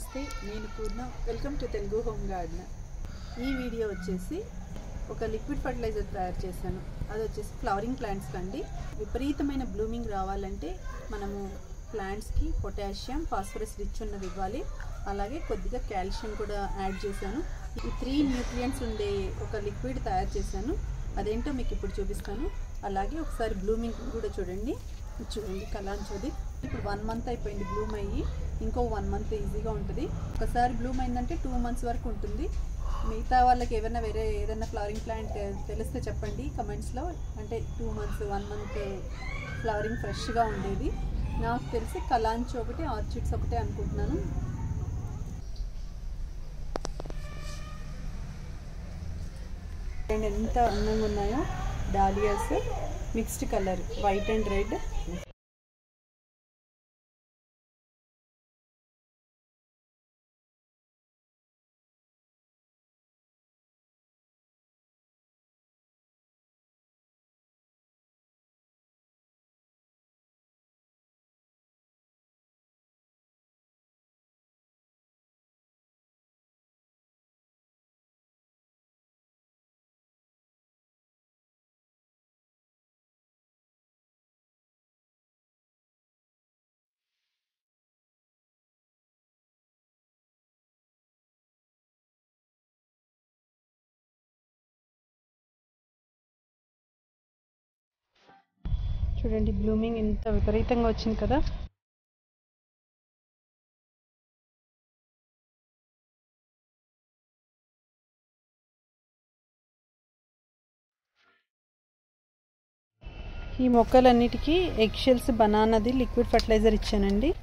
నమస్తే నేను Purna welcome to Telugu home garden ఈ వీడియో వచ్చేసి ఒక లిక్విడ్ ఫర్టిలైజర్ తయారు చేశాను అది వచ్చేసి ఫ్లవరింగ్ ప్లాంట్స్కి అండి విపరీతమైన బ్లూమింగ్ రావాలంటే మనము ప్లాంట్స్కి పొటాషియం ఫాస్ఫరస్ రిచ్ ఉన్నది ఇవ్వాలి అలాగే కొద్దిగా కాల్షియం కూడా యాడ్ చేశాను ఈ త్రీ న్యూట్రియంట్స్ ఉండే ఒక లిక్విడ్ తయారు చేశాను అదేంటో మీకు ఇప్పుడు చూపిస్తాను అలాగే ఒకసారి బ్లూమింగ్ కూడా చూడండి ఇది చూడండి కలాంచోది ఇప్పుడు వన్ మంత్ అయిపోయింది బ్లూమ్ అయ్యి ఇంకో వన్ మంత్ ఈజీగా ఉంటుంది ఒకసారి బ్లూమ్ అయిందంటే టూ మంత్స్ వరకు ఉంటుంది మిగతా వాళ్ళకి ఏమైనా వేరే ఏదైనా ఫ్లవరింగ్ ప్లాంట్ తెలిస్తే చెప్పండి కమెంట్స్లో అంటే two months one month flowering ఫ్రెష్గా ఉండేది నాకు తెలిసి కలాంచ్ ఒకటి ఆర్చిడ్స్ ఒకటే అనుకుంటున్నాను అండ్ ఎంత అందంగా ఉన్నాయో dahlias mixed colour white and red చూడండి బ్లూమింగ్ ఎంత విపరీతంగా వచ్చింది కదా ఈ మొక్కలన్నిటికీ ఎగ్షెల్స్ బనానాది లిక్విడ్ ఫర్టిలైజర్ ఇచ్చానండి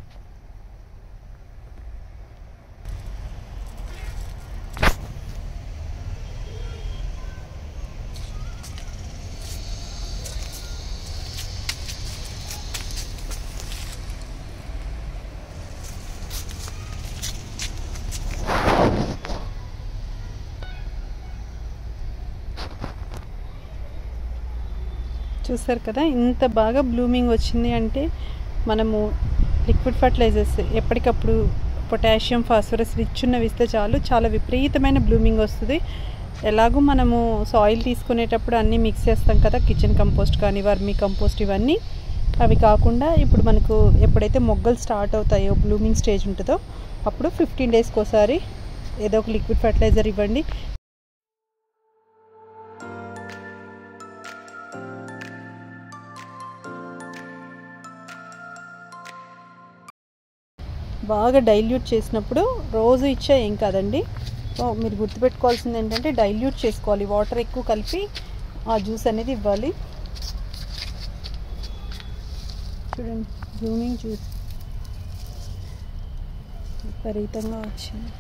చూసారు కదా ఇంత బాగా బ్లూమింగ్ వచ్చింది అంటే మనము లిక్విడ్ ఫర్టిలైజర్స్ ఎప్పటికప్పుడు పొటాషియం ఫాస్ఫరస్ రిచ్ ఉన్నవి ఇస్తే చాలు చాలా విపరీతమైన బ్లూమింగ్ వస్తుంది ఎలాగో మనము సాయిల్ తీసుకునేటప్పుడు అన్నీ మిక్స్ చేస్తాం కదా కిచెన్ కంపోస్ట్ కానీ వర్మీ కంపోస్ట్ ఇవన్నీ అవి కాకుండా ఇప్పుడు మనకు ఎప్పుడైతే మొగ్గలు స్టార్ట్ అవుతాయో బ్లూమింగ్ స్టేజ్ ఉంటుందో అప్పుడు ఫిఫ్టీన్ డేస్కి ఒకసారి ఏదో ఒక లిక్విడ్ ఫర్టిలైజర్ ఇవ్వండి బాగా డైల్యూట్ చేసినప్పుడు రోజు ఇచ్చా ఏం కాదండి సో మీరు గుర్తుపెట్టుకోవాల్సింది ఏంటంటే డైల్యూట్ చేసుకోవాలి వాటర్ ఎక్కువ కలిపి ఆ జ్యూస్ అనేది ఇవ్వాలి చూడండి బ్లూమింగ్ జ్యూస్ విపరీతంగా వచ్చింది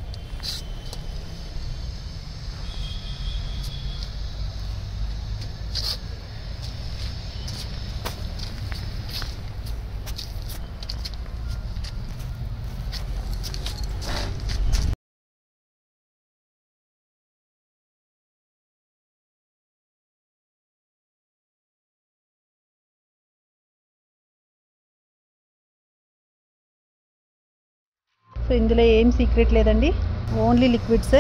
సో ఇందులో ఏం సీక్రెట్ లేదండి ఓన్లీ లిక్విడ్సే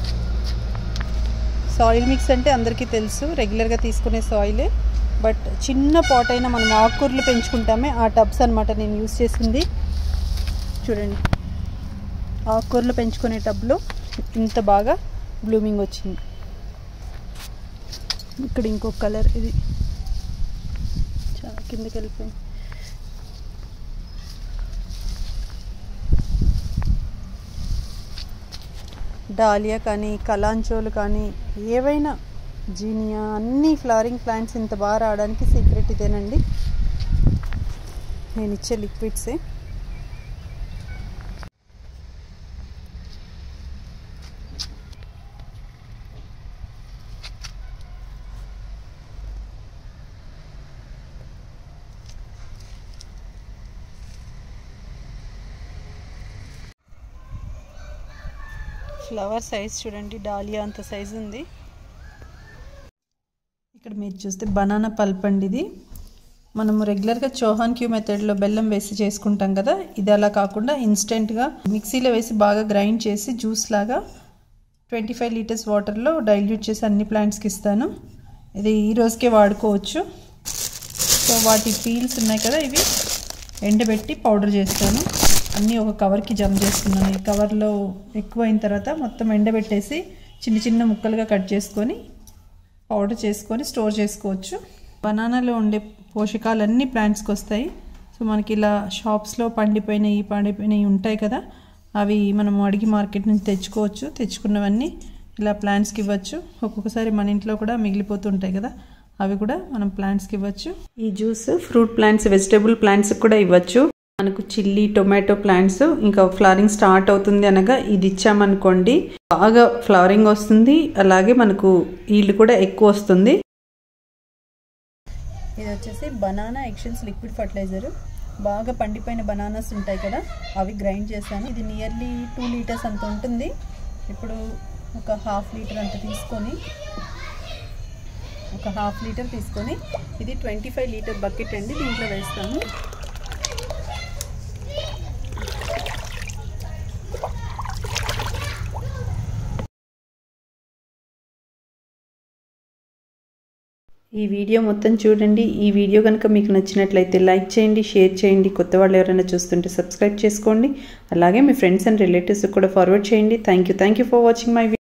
సాయిల్ మిక్స్ అంటే అందరికీ తెలుసు రెగ్యులర్గా తీసుకునే సాయిలే బట్ చిన్న పాట్ అయినా మనం ఆకుకూరలు పెంచుకుంటామే ఆ టబ్స్ అనమాట నేను యూస్ చేసింది చూడండి ఆకుకూరలు పెంచుకునే టబ్లో ఇంత బాగా బ్లూమింగ్ వచ్చింది ఇక్కడ ఇంకొక కలర్ ఇది చాలా కిందకి వెళ్ళిపోయింది డాలియా కానీ కలాంచోలు కానీ ఏవైనా జీనియా అన్ని ఫ్లవరింగ్ ప్లాంట్స్ ఇంత బాగా రావడానికి సీక్రెట్ ఇదేనండి నేను ఇచ్చే లిక్విడ్సే ఫ్లవర్ సైజ్ చూడండి డాలియా అంత సైజు ఉంది ఇక్కడ మీరు చూస్తే బనానా పల్ప్ అండి ఇది మనము రెగ్యులర్గా చౌహాన్ క్యూ మెథడ్లో బెల్లం వేసి చేసుకుంటాం కదా ఇది అలా కాకుండా ఇన్స్టెంట్గా మిక్సీలో వేసి బాగా గ్రైండ్ చేసి జ్యూస్ లాగా ట్వంటీ ఫైవ్ లీటర్స్ వాటర్లో డైల్యూట్ చేసి అన్ని ప్లాంట్స్కి ఇస్తాను ఇది ఈ రోజుకే వాడుకోవచ్చు సో వాటి పీల్స్ ఉన్నాయి కదా ఇవి ఎండబెట్టి పౌడర్ చేస్తాను అన్నీ ఒక కవర్కి జమ చేస్తున్నాను ఈ కవర్లో ఎక్కువ అయిన తర్వాత మొత్తం ఎండబెట్టేసి చిన్న చిన్న ముక్కలుగా కట్ చేసుకొని పౌడర్ చేసుకొని స్టోర్ చేసుకోవచ్చు బనానాలో ఉండే పోషకాలన్నీ ప్లాంట్స్కి వస్తాయి సో మనకి ఇలా షాప్స్లో పండిపోయినవి పండిపోయినవి ఉంటాయి కదా అవి మనం అడిగి మార్కెట్ నుంచి తెచ్చుకోవచ్చు తెచ్చుకున్నవన్నీ ఇలా ప్లాంట్స్కి ఇవ్వచ్చు ఒక్కొక్కసారి మన ఇంట్లో కూడా మిగిలిపోతుంటాయి కదా అవి కూడా మనం ప్లాంట్స్కి ఇవ్వచ్చు ఈ జ్యూస్ ఫ్రూట్ ప్లాంట్స్ వెజిటేబుల్ ప్లాంట్స్కి కూడా ఇవ్వచ్చు మనకు చిల్లీ టొమాటో ప్లాంట్స్ ఇంకా ఫ్లవరింగ్ స్టార్ట్ అవుతుంది అనగా ఇది ఇచ్చామనుకోండి బాగా ఫ్లవరింగ్ వస్తుంది అలాగే మనకు ఈల్డ్ కూడా ఎక్కువ వస్తుంది ఇది వచ్చేసి బనానా ఎక్షన్స్ లిక్విడ్ ఫర్టిలైజర్ బాగా పండిపోయిన బనానాస్ ఉంటాయి కదా అవి గ్రైండ్ చేశాను ఇది నియర్లీ టూ లీటర్స్ అంత ఉంటుంది ఇప్పుడు ఒక హాఫ్ లీటర్ అంత తీసుకొని ఒక హాఫ్ లీటర్ తీసుకొని ఇది ట్వంటీ ఫైవ్ లీటర్ బకెట్ అండి దీంట్లో వేస్తాను ఈ వీడియో మొత్తం చూడండి ఈ వీడియో కనుక మీకు నచ్చినట్లయితే లైక్ చేయండి షేర్ చేయండి కొత్త వాళ్ళు ఎవరైనా చూస్తుంటే సబ్స్క్రైబ్ చేసుకోండి అలాగే మీ ఫ్రెండ్స్ అండ్ రిలేటివ్స్కి కూడా ఫార్వర్డ్ చేయండి thank you thank you for watching my